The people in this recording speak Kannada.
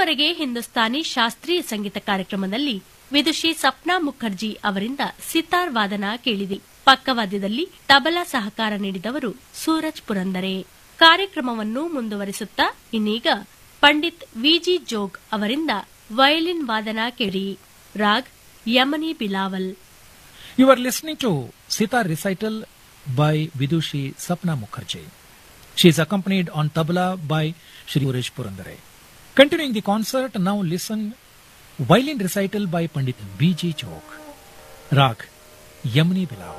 ಇದುವರೆಗೆ ಹಿಂದೂಸ್ತಾನಿ ಶಾಸ್ತ್ರೀಯ ಸಂಗೀತ ಕಾರ್ಯಕ್ರಮದಲ್ಲಿ ವಿದುಷಿ ಸಪ್ನಾ ಮುಖರ್ಜಿ ಅವರಿಂದ ಸಿತಾರ್ ವಾದನ ಕೇಳಿದೆ ಪಕ್ಕವಾದ್ಯದಲ್ಲಿ ತಬಲಾ ಸಹಕಾರ ನೀಡಿದವರು ಸೂರಜ್ ಪುರಂದರೆ ಕಾರ್ಯಕ್ರಮವನ್ನು ಮುಂದುವರಿಸುತ್ತಾ ಇನ್ನೀಗ ಪಂಡಿತ್ ವಿಜಿ ಜೋಗ್ ಅವರಿಂದ ವಯಲಿನ್ ವಾದನ ಕೇಳಿ Raag Yamani Bilawal You are listening to Sitar recital by Vidushi Sapna Mukherjee. She is accompanied on tabla by Shri Uresh Purandare. Continuing the concert, now listen violin recital by Pandit B.G. Chok. Rag Yamni Bilawal.